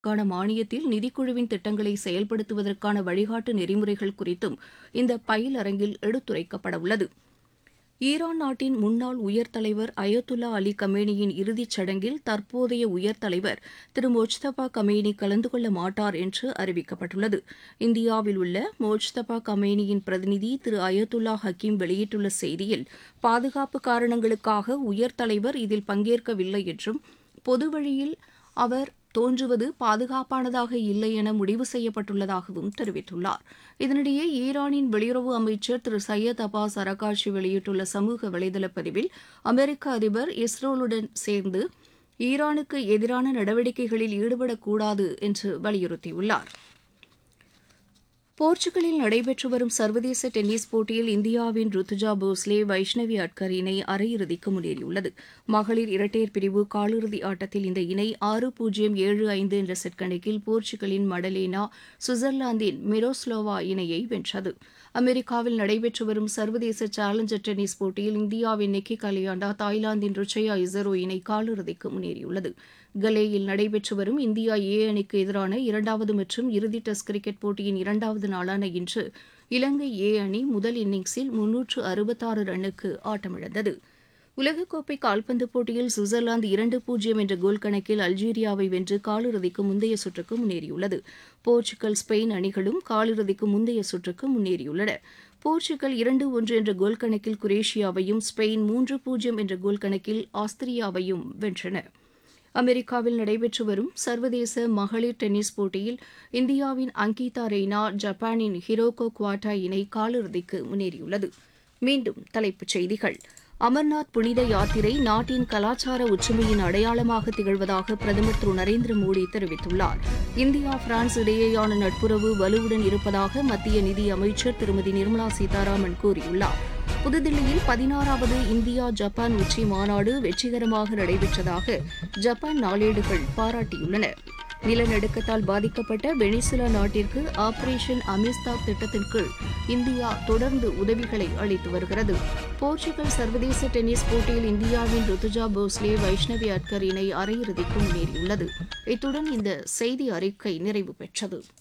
க்கான மானியத்தில் நிதிக்குழுவின் திட்டங்களை செயல்படுத்துவதற்கான வழிகாட்டு நெறிமுறைகள் குறித்தும் இந்த பயிலரங்கில் எடுத்துரைக்கப்படவுள்ளது ஈரான் நாட்டின் முன்னாள் உயர் தலைவர் அயத்துல்லா அலி கமேனியின் இறுதிச் சடங்கில் தற்போதைய உயர் தலைவர் திரு மொஜ்தபா கமேனி கலந்து கொள்ள மாட்டார் என்று அறிவிக்கப்பட்டுள்ளது இந்தியாவில் உள்ள மொஜ்தபா கமேனியின் பிரதிநிதி திரு அயத்துல்லா ஹக்கீம் வெளியிட்டுள்ள செய்தியில் பாதுகாப்பு காரணங்களுக்காக உயர் தலைவர் இதில் பங்கேற்கவில்லை என்றும் பொது வழியில் அவர் தோன்றுவது பாதுகாப்பானதாக இல்லை என முடிவு செய்யப்பட்டுள்ளதாகவும் தெரிவித்துள்ளார் இதனிடையே ஈரானின் வெளியுறவு அமைச்சர் திரு சையத் அப்பாஸ் அரகாஷி வெளியிட்டுள்ள சமூக வலைதள பதிவில் அமெரிக்க அதிபர் இஸ்ரோலுடன் சேர்ந்து ஈரானுக்கு எதிரான நடவடிக்கைகளில் ஈடுபடக்கூடாது என்று வலியுறுத்தியுள்ளார் போர்ச்சுகலில் நடைபெற்று வரும் சர்வதேச டென்னிஸ் போட்டியில் இந்தியாவின் ருத்துஜா போஸ்லே வைஷ்ணவி அட்கர் இணை அரையிறுதிக்கு முன்னேறியுள்ளது மகளிர் இரட்டையர் பிரிவு காலிறுதி ஆட்டத்தில் இந்த இணை ஆறு பூஜ்ஜியம் ஏழு ஐந்து என்ற செட் கணக்கில் போர்ச்சுகலின் மடலேனா சுவிட்சர்லாந்தின் மிரோஸ்லோவா இணையை வென்றது அமெரிக்காவில் நடைபெற்று வரும் சர்வதேச சேலஞ்சர் டென்னிஸ் போட்டியில் இந்தியாவின் நிக்கி கலியாண்டா தாய்லாந்தின் ருச்சயா இசரோ இணை காலிறுதிக்கு முன்னேறியுள்ளது கலேயில் நடைபெற்று வரும் இந்தியா ஏ அணிக்கு எதிரான இரண்டாவது மற்றும் இறுதி டெஸ்ட் கிரிக்கெட் போட்டியின் இரண்டாவது நாளான இன்று இலங்கை ஏ அணி முதல் இன்னிங்ஸில் முன்னூற்று அறுபத்தாறு ரன்னுக்கு ஆட்டமிழந்தது உலகக்கோப்பை கால்பந்து போட்டியில் சுவிட்சர்லாந்து இரண்டு பூஜ்ஜியம் என்ற கோல் கணக்கில் அல்ஜீரியாவை வென்று காலிறுதிக்கு முந்தைய சுற்றுக்கு முன்னேறியுள்ளது போர்ச்சுகல் ஸ்பெயின் அணிகளும் காலிறுதிக்கு முந்தைய சுற்றுக்கு முன்னேறியுள்ளன போர்ச்சுகல் இரண்டு ஒன்று என்ற கோல் கணக்கில் குரேஷியாவையும் ஸ்பெயின் மூன்று பூஜ்ஜியம் என்ற கோல் கணக்கில் ஆஸ்திரியாவையும் வென்றன அமெரிக்காவில் நடைபெற்று வரும் சர்வதேச மகளிர் டென்னிஸ் போட்டியில் இந்தியாவின் அங்கிதா ரெய்னா ஜப்பானின் ஹிரோகோ குவாட்டா இணை காலிறுதிக்கு முன்னேறியுள்ளது மீண்டும் தலைப்புச் செய்திகள் அமர்நாத் புனித யாத்திரை நாட்டின் கலாச்சார ஒற்றுமையின் அடையாளமாக திகழ்வதாக பிரதமர் திரு நரேந்திர மோடி தெரிவித்துள்ளார் இந்தியா பிரான்ஸ் இடையேயான நட்புறவு வலுவுடன் இருப்பதாக மத்திய நிதி அமைச்சர் திருமதி நிர்மலா சீதாராமன் கூறியுள்ளார் புதுதில்லியில் பதினாறாவது இந்தியா ஜப்பான் உச்சி மாநாடு வெற்றிகரமாக நடைபெற்றதாக ஜப்பான் நாளேடுகள் பாராட்டியுள்ளன நிலநடுக்கத்தால் பாதிக்கப்பட்ட வெனிசுலா நாட்டிற்கு ஆபரேஷன் அமிஸ்தா திட்டத்தின் கீழ் இந்தியா தொடர்ந்து உதவிகளை அளித்து வருகிறது போர்ச்சுகல் சர்வதேச டென்னிஸ் போட்டியில் இந்தியாவின் ருத்துஜா போஸ்லே வைஷ்ணவி அட்கர் இணை அரையிறுதிக்கு முன்னேறியுள்ளது இத்துடன் இந்த செய்தி அறிக்கை நிறைவு பெற்றது